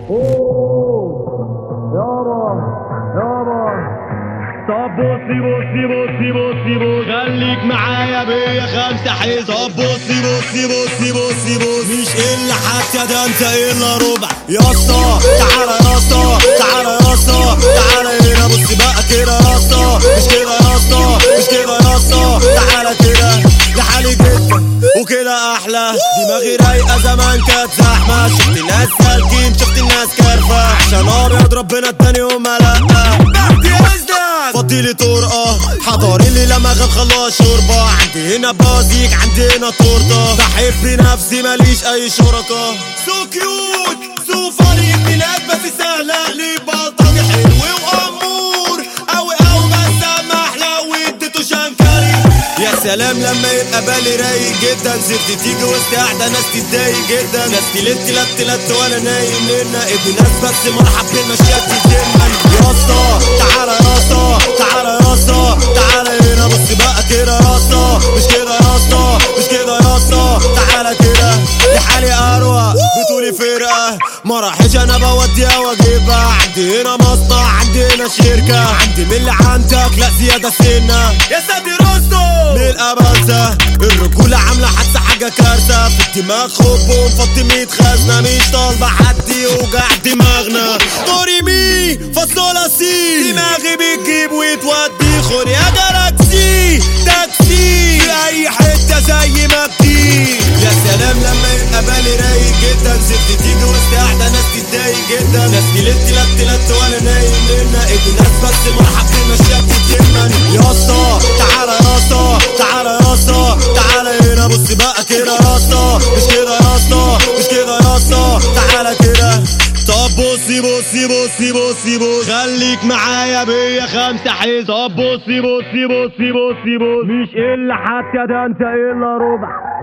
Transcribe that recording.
يابا يابا طب بصي بصي بصي بصي بصي خليك معايا بيا خمسة حيط طب بصي بصي بصي بصي بصي مش إلا حتى ده انت إلا ربع يا اسطى تعالى يا اسطى تعالى يا اسطى تعالى هنا بص بقى كده يا اسطى مش كده يا اسطى مش كده يا اسطى تعالى كده لحالي جدا وكده احلى دماغي رايقه زمان كانت زحمه شفت ناس سالكين شفت الناس كارفه عشان ابيض ربنا اداني وما لا بعدي ازداد فضيلي طرقه حضاري اللي لما غاب خلاص شوربه عندي هنا بازيك عندي هنا تورته بحب نفسي ماليش اي شركاء سو كيوت سو فاني البلاد بس سهله لي بلطجي حلو وامور اوي اوي بس اما احلى واديته شنكري يا سلام لما يبقى بالي رايق جدا سبت تيجي وسط قاعده ناس تتضايق جدا ناس تلت تلت تلت وانا نايم لنا ابن ناس بس مرحب بالمشيات تتمن يا اسطى تعالى يا اسطى تعالى يا اسطى تعالى هنا بص بقى كده يا اسطى مش كده يا اسطى مش كده يا اسطى تعالى كده لحالي اروق بتقولي فرقه ما راحش انا بوديها واجيبها عندي هنا مصنع عندي هنا شركه عندي من اللي عندك لا زياده سنه يا سيدي رستم من الابانسه الرجوله عامله حادثه حاجه كارثه في الدماغ خب ومفضي ميت خزنه مش طالبه حد يوجع دماغنا طوري مي فاصولا سي دماغي بتجيب وتودي خد يا جالاكسي تاكسي في اي حته زي ما بتيجي يا سلام لما يبقى بالي رايق جدا سبت تيجي وسط قاعده ناس تتضايق جدا ناس تلت تلت تلت وانا نايم لنا ابن ناس بس مرحب بالمشيات تتمن يا اسطى تعالى يا اسطى تعالى يا اسطى تعالى هنا بص بقى كده يا اسطى مش كده يا اسطى مش كده يا اسطى تعالى كده طب بصي بصي بصي بصي بصي خليك معايا بيا خمسة حيط طب بصي بصي بصي بصي بصي مش إلا حتى ده انت إلا ربع